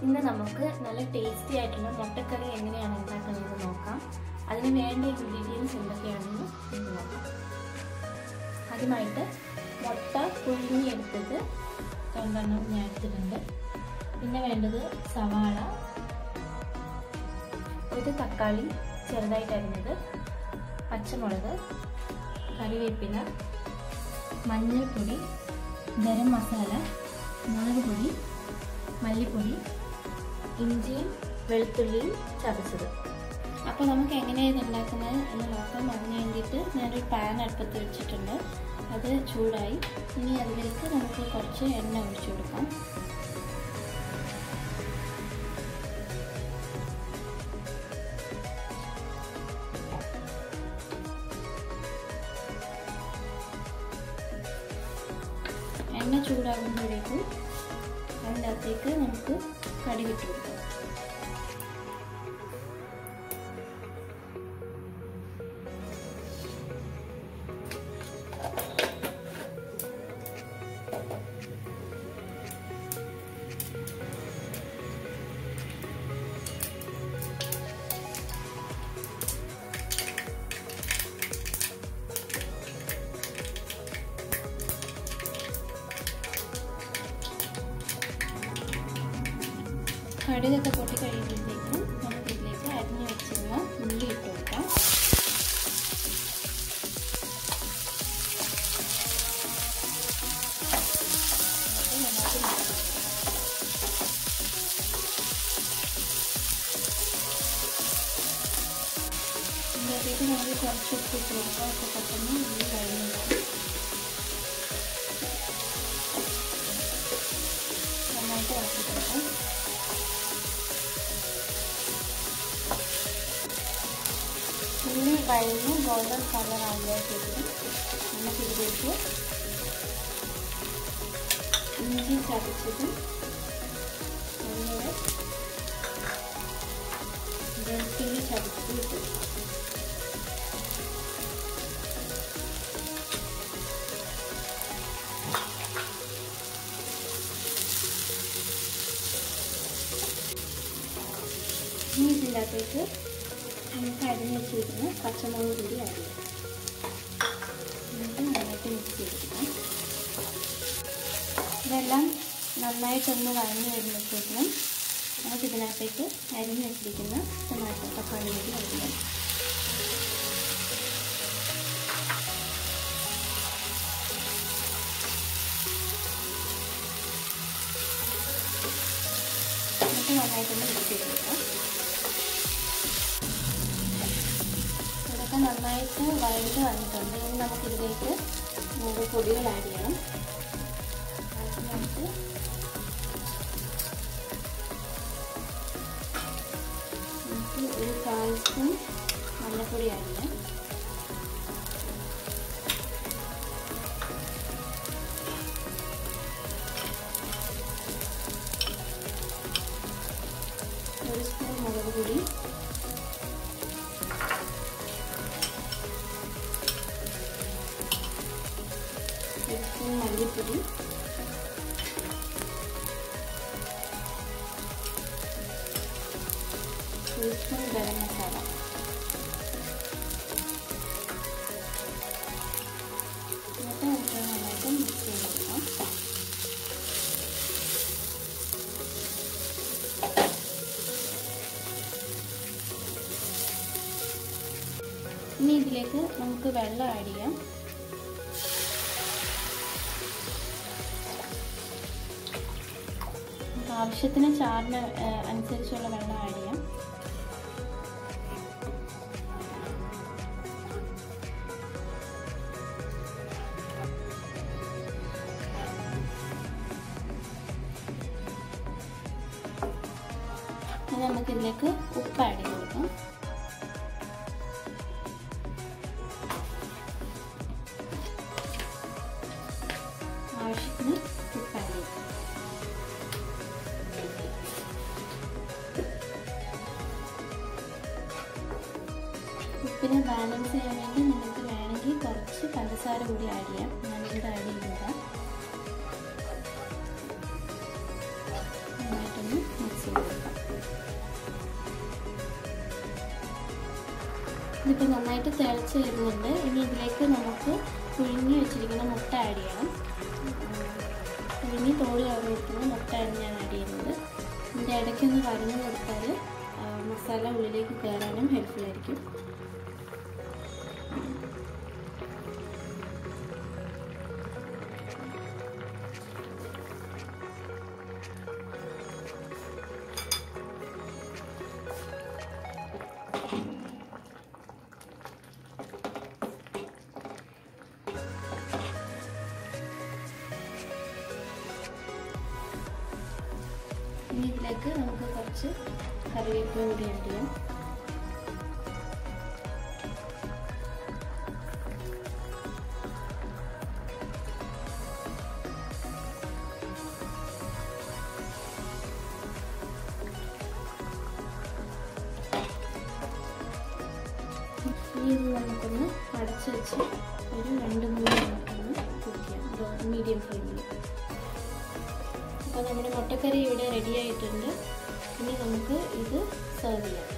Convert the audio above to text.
ഇന്ന് നമുക്ക് നല്ല ടേസ്റ്റി ആയിട്ടുള്ള മുട്ടക്കറി എങ്ങനെയാണ് ഉണ്ടാക്കുന്നത് നോക്കാം അതിന് വേണ്ട ഇൻഗ്രീഡിയൻസ് എന്തൊക്കെയാണെന്ന് നമുക്ക് നോക്കാം ആദ്യമായിട്ട് മുട്ട പുഴുങ്ങിയെടുത്തത് രണ്ടെണ്ണം ഞാൻ എടുത്തിട്ടുണ്ട് പിന്നെ വേണ്ടത് സവാള ഒരു തക്കാളി ചെറുതായിട്ട് അരിഞ്ഞത് പച്ചമുളക് കറിവേപ്പില മഞ്ഞൾപ്പൊടി ഗരം മസാല മുളക് പൊടി മല്ലിപ്പൊടി ഇഞ്ചിയും വെളുത്തുള്ളിയും ചതച്ചത് അപ്പോൾ നമുക്ക് എങ്ങനെയാണ് ഇത് ഉണ്ടാക്കുന്നത് എന്ന് നോക്കാം അതിന് വേണ്ടിയിട്ട് ഞാനൊരു പാൻ അടുപ്പത്ത് വെച്ചിട്ടുണ്ട് അത് ചൂടായി ഇനി അതിലേക്ക് നമുക്ക് കുറച്ച് എണ്ണ ഒഴിച്ചു കൊടുക്കാം എണ്ണ ചൂടാകുമ്പോഴേക്കും അതിൻ്റെ അകത്തേക്ക് നമുക്ക് കടുകിട്ട് കൊടുക്കാം കടുകൊക്കെ പൊട്ടി കഴിയുമ്പോഴത്തേക്കും നമുക്ക് ഇതിലേക്ക് അരിഞ്ഞു വെച്ചിരുന്ന ഉള്ളി ഇട്ട് കൊടുക്കാം ഇതിലേക്ക് നമുക്ക് കുറച്ച് ഉപ്പ് ഇട്ട് കൊടുക്കാം അപ്പോൾ പെട്ടെന്ന് ഉള്ളി കഴിഞ്ഞു നന്നായിട്ട് ഇറക്കി കൊടുക്കാം ഉള്ളി കഴിഞ്ഞ് ഗോൾഡൻ കളർ ആകുമ്പോഴത്തേക്കും നമുക്കിതിലേക്ക് ഇഞ്ചി ചതച്ചതും അതുപോലെ വെളുത്തുള്ളി ചതച്ചതും ഇട്ടു ഇനി ഇതിൻ്റെ അകത്തേക്ക് നമുക്ക് അരിഞ്ഞ് വെച്ചിരിക്കുന്ന പച്ചമുളക് കൂടി അരിയാം എന്നിട്ട് നന്നായിട്ട് മിക്സ് ചെയ്തെടുക്കാം ഇതെല്ലാം നന്നായിട്ടൊന്ന് വഴഞ്ഞു വരുമ്പോഴത്തേക്കും നമുക്ക് ഇതിനകത്തേക്ക് അരിഞ്ഞ് വെച്ചിരിക്കുന്ന ടൊമാറ്റോ തക്കാളി കൂടി അരിയാം എന്നിട്ട് നന്നായിട്ടൊന്ന് മിക്സ് ചെയ്തെടുക്കാം ഇതൊക്കെ നന്നായിട്ട് വഴണ്ട് വന്നിട്ടുണ്ട് ഇനി നമുക്കിതിലേക്ക് മൂന്ന് പൊടികൾ ആഡ് ചെയ്യണം ആദ്യമായിട്ട് നമുക്ക് ഒരു കാൽ സ്പൂൺ മഞ്ഞൾപ്പൊടി ആഡ് ചെയ്യാം ഒരു സ്പൂൺ മുളക് പൊടി ഒരു സ്പൂൺ മല്ലിപ്പൊടി ഒരു സ്പൂൺ ഗരം മസാല എന്നിട്ട് നമുക്ക് നന്നായിട്ട് മിക്സ് ചെയ്ത് കൊടുക്കാം ഇനി ഇതിലേക്ക് നമുക്ക് വെള്ളം ആഡ് ചെയ്യാം ആവശ്യത്തിന് ചാറിന് അനുസരിച്ചുള്ള വെള്ളം ആഡ് ചെയ്യാം ഇനി നമുക്ക് ഇതിലേക്ക് ഉപ്പ് ആഡ് ചെയ്ത് കൊടുക്കാം ആവശ്യത്തിന് ഉപ്പ് ആഡ് ചെയ്യാം ഉപ്പിനെ ബാലൻസ് ചെയ്യാൻ വേണ്ടി നിങ്ങൾക്ക് വേണമെങ്കിൽ കുറച്ച് പഞ്ചസാര കൂടി ആഡ് ചെയ്യാം ഞാനിവിടെ ആഡ് ചെയ്യുന്നില്ല നന്നായിട്ടൊന്ന് മിക്സ് ഇതിപ്പോൾ നന്നായിട്ട് തിളച്ച് വരുന്നുണ്ട് ഇനി ഇതിലേക്ക് നമുക്ക് പുഴുങ്ങി വെച്ചിരിക്കുന്ന മുട്ട ആഡ് ചെയ്യണം പുഴുങ്ങി തോട് കവർ വെക്കുന്ന മുട്ടയാണ് ഞാൻ ആഡ് ചെയ്യുന്നത് ഇതിൻ്റെ ഇടയ്ക്കൊന്ന് കടന്നു കൊടുത്താൽ മസാല ഉള്ളിലേക്ക് കയറാനും ഹെൽപ്ഫുൾ ആയിരിക്കും ഇനി ഇതിലേക്ക് നമുക്ക് കുറച്ച് കറിവേപ്പില കൂടി ആഡ് ചെയ്യാം ഇനി ഇത് നമുക്കൊന്ന് അടച്ച് വെച്ച് ഒരു രണ്ട് മൂന്ന് മിനിറ്റൊന്ന് കുക്ക് ചെയ്യാം മീഡിയം ഫ്ലെയിമിൽ അപ്പോൾ നമ്മുടെ മുട്ടക്കറി ഇവിടെ റെഡി ആയിട്ടുണ്ട് ഇനി നമുക്ക് ഇത് സെർവ് ചെയ്യാം